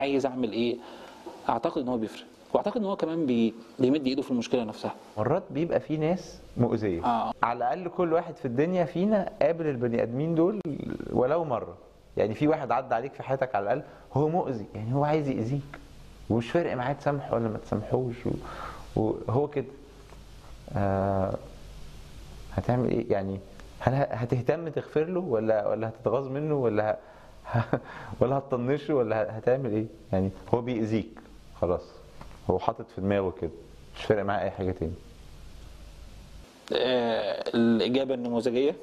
عايز اعمل ايه اعتقد ان هو بيفرق واعتقد ان هو كمان بي... بيمد ايده في المشكله نفسها مرات بيبقى في ناس مؤذيه آه. على الاقل كل واحد في الدنيا فينا قابل البني ادمين دول ولو مره يعني في واحد عدى عليك في حياتك على الاقل هو مؤذي يعني هو عايز يأذيك ومش فارق معاه تسامحه ولا ما تسامحوش و- وهو كده آه هتعمل ايه يعني هل ه- هتهتم تغفر له ولا ولا هتتغاظ منه ولا ه... ولا هتطنشه ولا ه- هتعمل ايه يعني هو بيأذيك خلاص هو حاطط في دماغه كده مش فارق معاه اي حاجه تاني آه الاجابه النموذجيه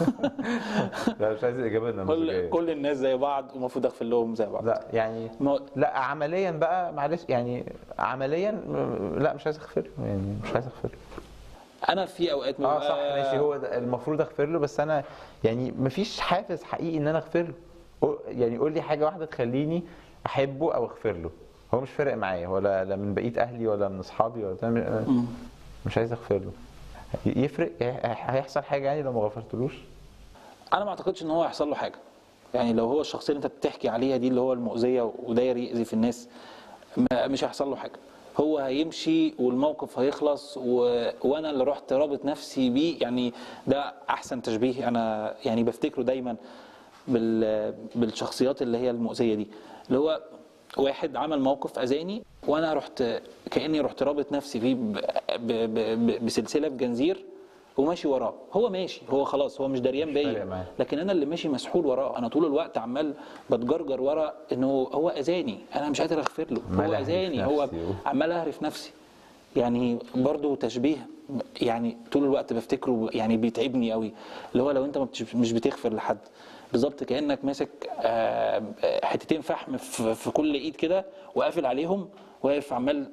لا مش عايز الاجابه كل النموذجيه كل الناس زي بعض ومفروض اغفر لهم زي بعض لا يعني ما- لا عمليا بقى معلش يعني عمليا م- لا مش عايز اغفر له يعني مش عايز اغفر له انا في اوقات اه ببقى- صح ماشي هو ده المفروض اغفر له بس انا يعني مفيش حافز حقيقي ان انا اغفر له قول- يعني قول لي حاجه واحده تخليني احبه او اغفر له هو مش فارق معايا ولا لا من بقيه اهلي ولا من اصحابي ولا بتاع، أنا مم. مش عايز اغفر له يفرق هيحصل حاجه يعني لو ما غفرتلوش انا ما اعتقدش ان هو هيحصل له حاجه يعني لو هو الشخصيه اللي انت بتحكي عليها دي اللي هو المؤذيه وداير يأذي في الناس ما مش هيحصل له حاجه هو هيمشي والموقف هيخلص و... وانا اللي رحت رابط نفسي بيه يعني ده احسن تشبيه انا يعني بفتكره دايما بال... بالشخصيات اللي هي المؤذيه دي اللي هو واحد عمل موقف اذاني وانا رحت كاني رحت رابط نفسي فيه ب... ب... ب... بسلسله بجنزير وماشي وراه هو ماشي هو خلاص هو مش دريان مش فارق بيا معاه. لكن انا اللي ماشي مسحول وراه انا طول الوقت عمال بتجرجر ورا انه هو اذاني انا مش قادر اغفر له عمال هو أهري في اذاني هو نفسي و- عمال اهرف نفسي يعني برضو تشبيه يعني طول الوقت بفتكره يعني بيتعبني قوي اللي هو لو انت ما بتش- مش بتغفر لحد بالظبط كانك ماسك آه، آه، حتتين فحم في في كل ايد كده وقافل عليهم واقف عمال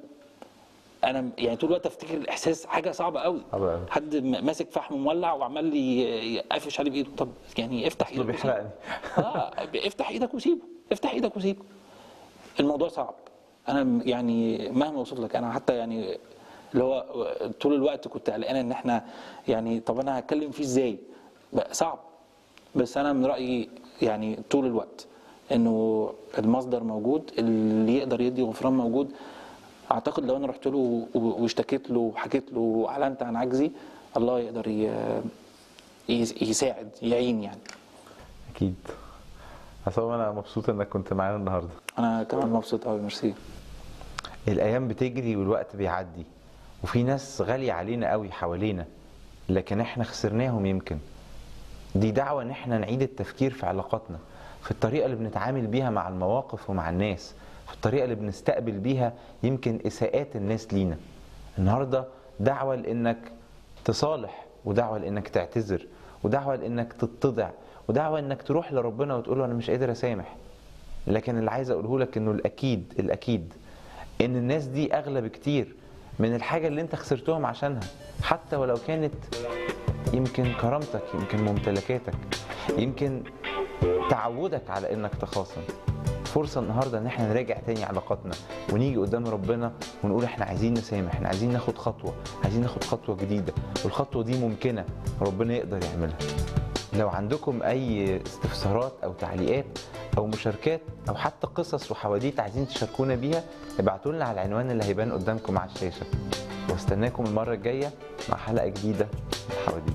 انا يعني طول الوقت افتكر الاحساس حاجه صعبه قوي صعبة أوي. حد م- ماسك فحم مولع وعمال ي- يقفش عليه بايده طب يعني افتح اصله ايدك وسيبه. بيحرقني اه افتح ايدك وسيبه افتح ايدك وسيبه الموضوع صعب انا م- يعني مهما وصلت لك انا حتى يعني اللي هو طول الوقت كنت قلقان ان احنا يعني طب انا هتكلم فيه ازاي بقى صعب بس انا من رايي يعني طول الوقت انه المصدر موجود اللي يقدر يدي غفران موجود اعتقد لو انا رحت له و- واشتكيت له وحكيت له واعلنت عن عجزي الله يقدر ي- يس- يساعد يعين يعني اكيد عصام انا مبسوط انك كنت معانا النهارده انا كمان مبسوط قوي ميرسي الايام بتجري والوقت بيعدي وفي ناس غالية علينا قوي حوالينا لكن احنا خسرناهم يمكن دي دعوة ان احنا نعيد التفكير في علاقاتنا في الطريقة اللي بنتعامل بيها مع المواقف ومع الناس في الطريقة اللي بنستقبل بيها يمكن اساءات الناس لينا النهاردة دعوة لانك تصالح ودعوة لانك تعتذر ودعوة لانك تتضع ودعوة انك تروح لربنا وتقول له انا مش قادر اسامح لكن اللي عايز اقوله لك انه الاكيد الاكيد ان الناس دي اغلى بكتير من الحاجه اللي انت خسرتهم عشانها حتى ولو كانت يمكن كرامتك يمكن ممتلكاتك يمكن تعودك على انك تخاصم فرصه النهارده ان احنا نراجع تاني علاقاتنا ونيجي قدام ربنا ونقول احنا عايزين نسامح احنا عايزين ناخد خطوه عايزين ناخد خطوه جديده والخطوه دي ممكنه ربنا يقدر يعملها لو عندكم اي استفسارات او تعليقات او مشاركات او حتى قصص وحواديت عايزين تشاركونا بيها ابعتوا لنا على العنوان اللي هيبان قدامكم على الشاشه واستناكم المره الجايه مع حلقه جديده من حواديت